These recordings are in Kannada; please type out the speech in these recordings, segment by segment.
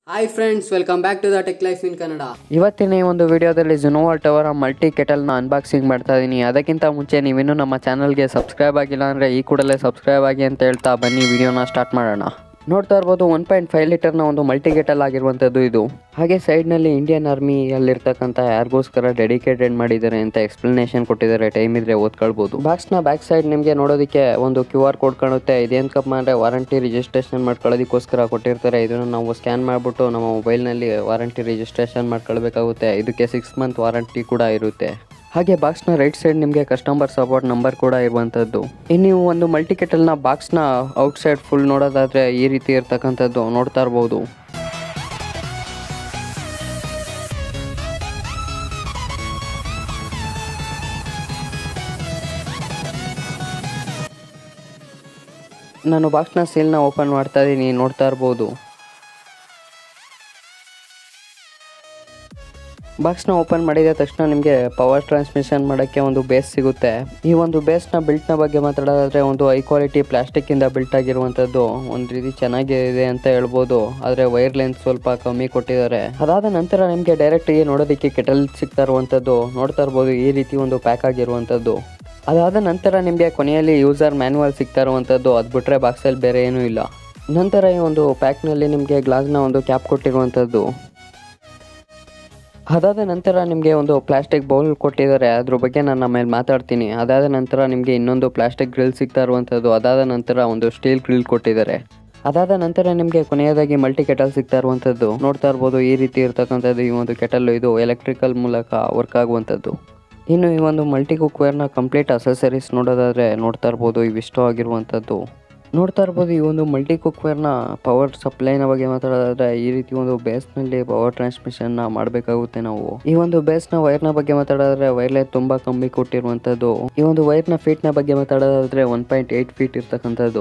hi friends welcome back to the tech life in Kannada ಇವತ್ತಿನ ಈ ಒಂದು ವಿಡಿಯೋದಲ್ಲಿ ಜುನೋವಾ ಟವರ್ ಮಲ್ಟಿ ಕೆಟಲ್ನ ಅನ್ಬಾಕ್ಸಿಂಗ್ ಮಾಡ್ತಾ ಇದ್ದೀನಿ ಅದಕ್ಕಿಂತ ಮುಂಚೆ ನೀವಿನ್ನೂ ನಮ್ಮ ಚಾನಲ್ಗೆ ಸಬ್ಸ್ಕ್ರೈಬ್ ಆಗಿಲ್ಲ ಅಂದರೆ ಈ ಕೂಡಲೇ ಸಬ್ಸ್ಕ್ರೈಬ್ ಆಗಿ ಅಂತ ಹೇಳ್ತಾ ಬನ್ನಿ ವಿಡಿಯೋನ ಸ್ಟಾರ್ಟ್ ಮಾಡೋಣ ನೋಡ್ತಾ ಇರ್ಬೋದು ಒನ್ ಪಾಯಿಂಟ್ ಫೈವ್ ಲೀಟರ್ನ ಒಂದು ಮಲ್ಟಿ ಕೆಟಲ್ ಆಗಿರುವಂಥದ್ದು ಇದು ಹಾಗೆ ಸೈಡ್ನಲ್ಲಿ ಇಂಡಿಯನ್ ಆರ್ಮಿಯಲ್ಲಿರ್ತಕ್ಕಂಥ ಯಾರಿಗೋಸ್ಕರ ಡೆಡಿಕೇಟೆಡ್ ಮಾಡಿದ್ದಾರೆ ಅಂತ ಎಕ್ಸ್ಪ್ಲನೇಷನ್ ಕೊಟ್ಟಿದ್ದಾರೆ ಟೈಮ್ ಇದ್ರೆ ಓದ್ಕೊಳ್ಬೋದು ಬಾಕ್ಸ್ನ ಬ್ಯಾಕ್ ಸೈಡ್ ನಿಮಗೆ ನೋಡೋದಕ್ಕೆ ಒಂದು ಕ್ಯೂ ಆರ್ ಕೋಡ್ ಕಾಣುತ್ತೆ ಇದೇನಕ್ಕಪ್ಪ ಅಂದರೆ ವಾರಂಟಿ ರಿಜಿಸ್ಟ್ರೇಷನ್ ಮಾಡ್ಕೊಳ್ಳೋದಕ್ಕೋಸ್ಕರ ಕೊಟ್ಟಿರ್ತಾರೆ ಇದನ್ನು ನಾವು ಸ್ಕ್ಯಾನ್ ಮಾಡಿಬಿಟ್ಟು ನಮ್ಮ ಮೊಬೈಲ್ನಲ್ಲಿ ವಾರಂಟಿ ರಿಜಿಸ್ಟ್ರೇಷನ್ ಮಾಡ್ಕೊಳ್ಬೇಕಾಗುತ್ತೆ ಇದಕ್ಕೆ ಸಿಕ್ಸ್ ಮಂತ್ ವಾರಂಟಿ ಕೂಡ ಇರುತ್ತೆ ಹಾಗೆ ಬಾಕ್ಸ್ನ ರೈಟ್ ಸೈಡ್ ನಿಮಗೆ ಕಸ್ಟಮರ್ ಸಪೋರ್ಟ್ ನಂಬರ್ ಕೂಡ ಇರುವಂಥದ್ದು ಇನ್ನು ನೀವು ಒಂದು ಮಲ್ಟಿ ಕೆಟಲ್ನ ಬಾಕ್ಸ್ನ ಔಟ್ ಸೈಡ್ ಫುಲ್ ನೋಡೋದಾದ್ರೆ ಈ ರೀತಿ ಇರ್ತಕ್ಕಂಥದ್ದು ನೋಡ್ತಾ ಇರ್ಬೋದು ನಾನು ಬಾಕ್ಸ್ನ ಸೀಲ್ನ ಓಪನ್ ಮಾಡ್ತಾ ಇದ್ದೀನಿ ನೋಡ್ತಾ ಇರ್ಬೋದು ಬಾಕ್ಸ್ನ ಓಪನ್ ಮಾಡಿದ ತಕ್ಷಣ ನಿಮಗೆ ಪವರ್ ಟ್ರಾನ್ಸ್ಮಿಷನ್ ಮಾಡೋಕ್ಕೆ ಒಂದು ಬೇಸ್ ಸಿಗುತ್ತೆ ಈ ಒಂದು ಬೇಸ್ನ ಬಿಲ್ಟ್ನ ಬಗ್ಗೆ ಮಾತಾಡೋದಾದ್ರೆ ಒಂದು ಹೈ ಕ್ವಾಲಿಟಿ ಪ್ಲಾಸ್ಟಿಕ್ಕಿಂದ ಬಿಲ್ಟ್ ಆಗಿರುವಂಥದ್ದು ಒಂದು ರೀತಿ ಚೆನ್ನಾಗಿದೆ ಅಂತ ಹೇಳ್ಬೋದು ಆದರೆ ವೈರ್ ಲೆಂತ್ ಸ್ವಲ್ಪ ಕಮ್ಮಿ ಕೊಟ್ಟಿದ್ದಾರೆ ಅದಾದ ನಂತರ ನಿಮಗೆ ಡೈರೆಕ್ಟಾಗಿ ನೋಡೋದಕ್ಕೆ ಕೆಟಲ್ ಸಿಗ್ತಾ ಇರುವಂಥದ್ದು ನೋಡ್ತಾ ಇರ್ಬೋದು ಈ ರೀತಿ ಒಂದು ಪ್ಯಾಕ್ ಆಗಿರುವಂಥದ್ದು ಅದಾದ ನಂತರ ನಿಮಗೆ ಕೊನೆಯಲ್ಲಿ ಯೂಸರ್ ಮ್ಯಾನ್ಯುವಲ್ ಸಿಗ್ತಾ ಇರುವಂಥದ್ದು ಅದು ಬಿಟ್ಟರೆ ಬಾಕ್ಸಲ್ಲಿ ಬೇರೆ ಏನೂ ಇಲ್ಲ ನಂತರ ಈ ಒಂದು ಪ್ಯಾಕ್ನಲ್ಲಿ ನಿಮಗೆ ಗ್ಲಾಸ್ನ ಒಂದು ಕ್ಯಾಪ್ ಕೊಟ್ಟಿರುವಂಥದ್ದು ಅದಾದ ನಂತರ ನಿಮಗೆ ಒಂದು ಪ್ಲಾಸ್ಟಿಕ್ ಬೌಲ್ ಕೊಟ್ಟಿದ್ದಾರೆ ಅದ್ರ ಬಗ್ಗೆ ನಾನು ಆಮೇಲೆ ಮಾತಾಡ್ತೀನಿ ಅದಾದ ನಂತರ ನಿಮಗೆ ಇನ್ನೊಂದು ಪ್ಲಾಸ್ಟಿಕ್ ಗ್ರಿಲ್ ಸಿಗ್ತಾ ಇರುವಂಥದ್ದು ಅದಾದ ನಂತರ ಒಂದು ಸ್ಟೀಲ್ ಗ್ರಿಲ್ ಕೊಟ್ಟಿದ್ದಾರೆ ಅದಾದ ನಂತರ ನಿಮಗೆ ಕೊನೆಯದಾಗಿ ಮಲ್ಟಿ ಕೆಟಲ್ ಸಿಗ್ತಾ ಇರುವಂಥದ್ದು ನೋಡ್ತಾ ಇರ್ಬೋದು ಈ ರೀತಿ ಇರ್ತಕ್ಕಂಥದ್ದು ಈ ಒಂದು ಕೆಟಲ್ ಇದು ಎಲೆಕ್ಟ್ರಿಕಲ್ ಮೂಲಕ ವರ್ಕ್ ಆಗುವಂಥದ್ದು ಇನ್ನು ಈ ಒಂದು ಮಲ್ಟಿ ಕುಕ್ವೇರ್ನ ಕಂಪ್ಲೀಟ್ ಅಸೆಸರೀಸ್ ನೋಡೋದಾದರೆ ನೋಡ್ತಾ ಇರ್ಬೋದು ಇವಿಷ್ಟು ಆಗಿರುವಂಥದ್ದು ನೋಡ್ತಾ ಇರ್ಬೋದು ಈ ಒಂದು ಮಲ್ಟಿ ಕುಕ್ವೇರ್ನ ಪವರ್ ಸಪ್ಲೈನ ಬಗ್ಗೆ ಮಾತಾಡೋದಾದ್ರೆ ಈ ರೀತಿ ಒಂದು ಬೇಸ್ನಲ್ಲಿ ಪವರ್ ಟ್ರಾನ್ಸ್ಮಿಷನ್ನ ಮಾಡಬೇಕಾಗುತ್ತೆ ನಾವು ಈ ಒಂದು ಬೇಸ್ನ ವೈರ್ನ ಬಗ್ಗೆ ಮಾತಾಡೋದಾದ್ರೆ ವೈರ್ಲೆ ತುಂಬ ಕಮ್ಮಿ ಕೊಟ್ಟಿರುವಂಥದ್ದು ಈ ಒಂದು ವೈರ್ನ ಫೀಟ್ನ ಬಗ್ಗೆ ಮಾತಾಡೋದಾದ್ರೆ ಒನ್ ಪಾಯಿಂಟ್ ಏಯ್ಟ್ ಫೀಟ್ ಇರ್ತಕ್ಕಂಥದ್ದು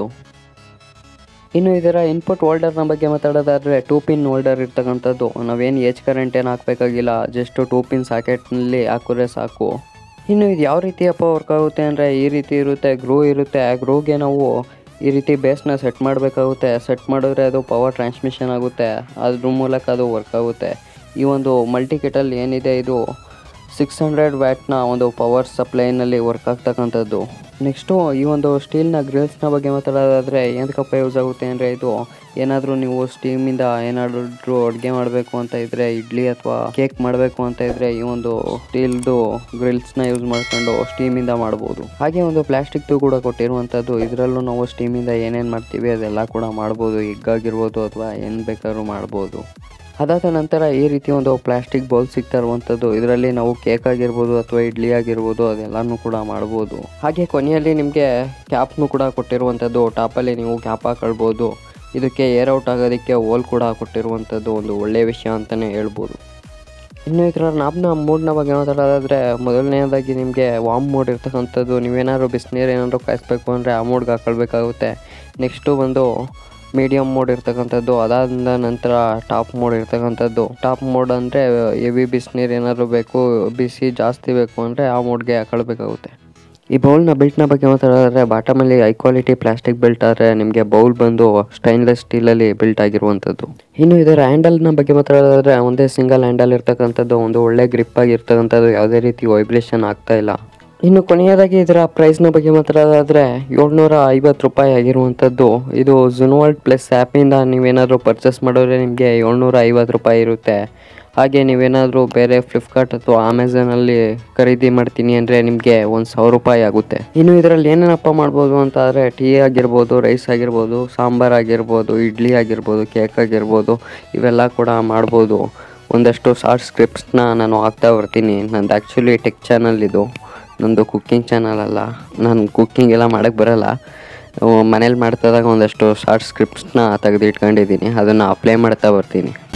ಇನ್ನು ಇದರ ಇನ್ಪುಟ್ ಹೋಲ್ಡರ್ನ ಬಗ್ಗೆ ಮಾತಾಡೋದಾದ್ರೆ ಟೂ ಪಿನ್ ಹೋಲ್ಡರ್ ಇರ್ತಕ್ಕಂಥದ್ದು ನಾವೇನು ಏಜ್ ಕರೆಂಟ್ ಏನು ಹಾಕಬೇಕಾಗಿಲ್ಲ ಜಸ್ಟ್ ಟೂ ಪಿನ್ ಸಾಕೆಟ್ನಲ್ಲಿ ಹಾಕಿದ್ರೆ ಸಾಕು ಇನ್ನು ಇದು ಯಾವ ರೀತಿಯಪ್ಪ ವರ್ಕ್ ಆಗುತ್ತೆ ಅಂದರೆ ಈ ರೀತಿ ಇರುತ್ತೆ ಗ್ರೂ ಇರುತ್ತೆ ಆ ಗ್ರೂಗೆ ನಾವು ಈ ರೀತಿ ಬೇಸ್ನ ಸೆಟ್ ಮಾಡಬೇಕಾಗುತ್ತೆ ಸೆಟ್ ಮಾಡಿದ್ರೆ ಅದು ಪವರ್ ಟ್ರಾನ್ಸ್ಮಿಷನ್ ಆಗುತ್ತೆ ಅದ್ರ ಮೂಲಕ ಅದು ವರ್ಕ್ ಆಗುತ್ತೆ ಈ ಒಂದು ಮಲ್ಟಿ ಕೆಟಲ್ ಏನಿದೆ ಇದು ಸಿಕ್ಸ್ ಹಂಡ್ರೆಡ್ ವ್ಯಾಟ್ನ ಒಂದು ಪವರ್ ಸಪ್ಲೈನಲ್ಲಿ ವರ್ಕ್ ಆಗ್ತಕ್ಕಂಥದ್ದು ನೆಕ್ಸ್ಟು ಈ ಒಂದು ಸ್ಟೀಲ್ನ ಗ್ರಿಲ್ಸ್ನ ಬಗ್ಗೆ ಮಾತಾಡೋದಾದರೆ ಏನಕ್ಕಪ್ಪ ಯೂಸ್ ಆಗುತ್ತೆ ಅಂದರೆ ಇದು ಏನಾದರೂ ನೀವು ಸ್ಟೀಮಿಂದ ಏನಾದರೂ ಅಡುಗೆ ಮಾಡಬೇಕು ಅಂತ ಇದ್ದರೆ ಇಡ್ಲಿ ಅಥವಾ ಕೇಕ್ ಮಾಡಬೇಕು ಅಂತ ಇದ್ದರೆ ಈ ಒಂದು ಸ್ಟೀಲ್ದು ಗ್ರಿಲ್ಸ್ನ ಯೂಸ್ ಮಾಡ್ಕೊಂಡು ಸ್ಟೀಮಿಂದ ಮಾಡ್ಬೋದು ಹಾಗೆ ಒಂದು ಪ್ಲಾಸ್ಟಿಕ್ದು ಕೂಡ ಕೊಟ್ಟಿರುವಂಥದ್ದು ಇದರಲ್ಲೂ ನಾವು ಸ್ಟೀಮಿಂದ ಏನೇನು ಮಾಡ್ತೀವಿ ಅದೆಲ್ಲ ಕೂಡ ಮಾಡ್ಬೋದು ಎಗ್ ಆಗಿರ್ಬೋದು ಅಥವಾ ಏನು ಬೇಕಾದ್ರೂ ಮಾಡ್ಬೋದು ಅದಾದ ನಂತರ ಈ ರೀತಿ ಒಂದು ಪ್ಲಾಸ್ಟಿಕ್ ಬೌಲ್ ಸಿಗ್ತಾ ಇರುವಂಥದ್ದು ಇದರಲ್ಲಿ ನಾವು ಕೇಕ್ ಆಗಿರ್ಬೋದು ಅಥವಾ ಇಡ್ಲಿ ಆಗಿರ್ಬೋದು ಅದೆಲ್ಲನೂ ಕೂಡ ಮಾಡ್ಬೋದು ಹಾಗೆ ಕೊನೆಯಲ್ಲಿ ನಿಮಗೆ ಕ್ಯಾಪ್ನು ಕೂಡ ಕೊಟ್ಟಿರುವಂಥದ್ದು ಟಾಪಲ್ಲಿ ನೀವು ಕ್ಯಾಪ್ ಹಾಕೊಳ್ಬೋದು ಇದಕ್ಕೆ ಏರ್ ಔಟ್ ಆಗೋದಕ್ಕೆ ಹೋಲ್ ಕೂಡ ಕೊಟ್ಟಿರುವಂಥದ್ದು ಒಂದು ಒಳ್ಳೆಯ ವಿಷಯ ಅಂತಲೇ ಹೇಳ್ಬೋದು ಇನ್ನು ಇದರ ನಾಬ್ನ ಮೂಡ್ನ ಬಗ್ಗೆ ಮಾತಾಡೋದಾದರೆ ಮೊದಲನೇದಾಗಿ ನಿಮಗೆ ವಾಮ್ ಮೋಡ್ ಇರ್ತಕ್ಕಂಥದ್ದು ನೀವೇನಾದ್ರು ಬಿಸಿನೀರು ಏನಾದರೂ ಕಾಯಿಸ್ಬೇಕು ಅಂದರೆ ಆ ಮೋಡ್ಗೆ ಹಾಕೊಳ್ಬೇಕಾಗುತ್ತೆ ನೆಕ್ಸ್ಟು ಬಂದು ಮೀಡಿಯಮ್ ಮೋಡ್ ಇರ್ತಕ್ಕಂಥದ್ದು ಅದಾದ ನಂತರ ಟಾಪ್ ಮೋಡ್ ಇರ್ತಕ್ಕಂಥದ್ದು ಟಾಪ್ ಮೋಡ್ ಅಂದರೆ ಹೆವಿ ಬಿಸಿನೀರು ಏನಾದರೂ ಬೇಕು ಬಿಸಿ ಜಾಸ್ತಿ ಬೇಕು ಅಂದರೆ ಆ ಮೋಡ್ಗೆ ಹಾಕೊಳ್ಬೇಕಾಗುತ್ತೆ ಈ ಬೌಲ್ನ ಬೆಲ್ಟ್ನ ಬಗ್ಗೆ ಮಾತಾಡೋದಾದ್ರೆ ಬಾಟಮಲ್ಲಿ ಹೈ ಕ್ವಾಲಿಟಿ ಪ್ಲಾಸ್ಟಿಕ್ ಬೆಲ್ಟ್ ಆದರೆ ನಿಮಗೆ ಬೌಲ್ ಬಂದು ಸ್ಟೈನ್ಲೆಸ್ ಸ್ಟೀಲಲ್ಲಿ ಬಿಲ್ಟ್ ಆಗಿರುವಂಥದ್ದು ಇನ್ನು ಇದರ ಹ್ಯಾಂಡಲ್ನ ಬಗ್ಗೆ ಮಾತಾಡೋದಾದ್ರೆ ಒಂದೇ ಸಿಂಗಲ್ ಹ್ಯಾಂಡಲ್ ಇರ್ತಕ್ಕಂಥದ್ದು ಒಂದು ಒಳ್ಳೆ ಗ್ರಿಪ್ ಆಗಿರ್ತಕ್ಕಂಥದ್ದು ಯಾವುದೇ ರೀತಿ ವೈಬ್ರೇಷನ್ ಆಗ್ತಾ ಇಲ್ಲ ಇನ್ನು ಕೊನೆಯದಾಗಿ ಇದರ ಪ್ರೈಸ್ನ ಬಗ್ಗೆ ಮಾತಾಡೋದಾದರೆ ಏಳ್ನೂರ ಐವತ್ತು ರೂಪಾಯಿ ಆಗಿರುವಂಥದ್ದು ಇದು ಜುನ್ವರ್ಲ್ಡ್ ಪ್ಲಸ್ ಆ್ಯಪಿಂದ ನೀವೇನಾದರೂ ಪರ್ಚೇಸ್ ಮಾಡಿದ್ರೆ ನಿಮಗೆ ಏಳ್ನೂರ ಐವತ್ತು ರೂಪಾಯಿ ಇರುತ್ತೆ ಹಾಗೆ ನೀವೇನಾದರೂ ಬೇರೆ ಫ್ಲಿಪ್ಕಾರ್ಟ್ ಅಥವಾ ಅಮೆಝಾನಲ್ಲಿ ಖರೀದಿ ಮಾಡ್ತೀನಿ ಅಂದರೆ ನಿಮಗೆ ಒಂದು ಸಾವಿರ ರೂಪಾಯಿ ಆಗುತ್ತೆ ಇನ್ನು ಇದರಲ್ಲಿ ಏನೇನಪ್ಪ ಮಾಡ್ಬೋದು ಅಂತ ಆದರೆ ಟೀ ಆಗಿರ್ಬೋದು ರೈಸ್ ಆಗಿರ್ಬೋದು ಸಾಂಬಾರ್ ಆಗಿರ್ಬೋದು ಇಡ್ಲಿ ಆಗಿರ್ಬೋದು ಕೇಕ್ ಆಗಿರ್ಬೋದು ಇವೆಲ್ಲ ಕೂಡ ಮಾಡ್ಬೋದು ಒಂದಷ್ಟು ಶಾರ್ಟ್ ಸ್ಕ್ರಿಪ್ಟ್ಸ್ನ ನಾನು ಹಾಕ್ತಾ ಬರ್ತೀನಿ ನಂದು ಆ್ಯಕ್ಚುಲಿ ಟೆಕ್ ಚಾನಲ್ ಇದು ನಂದು ಕುಕ್ಕಿಂಗ್ ಚಾನಲ್ ಅಲ್ಲ ನಾನು ಕುಕ್ಕಿಂಗ್ ಎಲ್ಲ ಮಾಡೋಕ್ಕೆ ಬರಲ್ಲ ಮನೇಲಿ ಮಾಡ್ತಾದಾಗ ಒಂದಷ್ಟು ಶಾರ್ಟ್ ಸ್ಕ್ರಿಪ್ಟ್ಸ್ನ ತೆಗೆದು ಇಟ್ಕೊಂಡಿದ್ದೀನಿ ಅದನ್ನು ಅಪ್ಲೈ ಮಾಡ್ತಾ ಬರ್ತೀನಿ